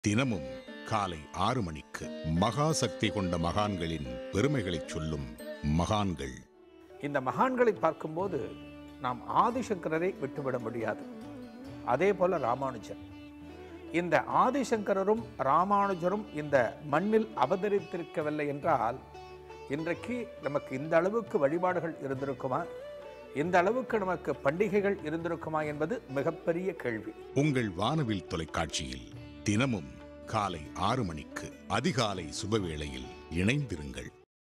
தினமும் காலை ஆறு மணிக்கு மகா சக்தி கொண்ட மகான்களின் பெருமைகளைச் சொல்லும் மகான்கள் இந்த மகான்களை பார்க்கும்போது நாம் ஆதிசங்கரரை விட்டுவிட முடியாது அதே போல ராமானுஜர் இந்த ஆதிசங்கரரும் ராமானுஜரும் இந்த மண்ணில் அவதரித்திருக்கவில்லை என்றால் இன்றைக்கு நமக்கு இந்த அளவுக்கு வழிபாடுகள் இருந்திருக்குமா இந்த அளவுக்கு நமக்கு பண்டிகைகள் இருந்திருக்குமா என்பது மிகப்பெரிய கேள்வி உங்கள் வானவில் தொலைக்காட்சியில் தினமும் காலை ஆறு மணிக்கு அதிகாலை சுபவேளையில் இணைந்திருங்கள்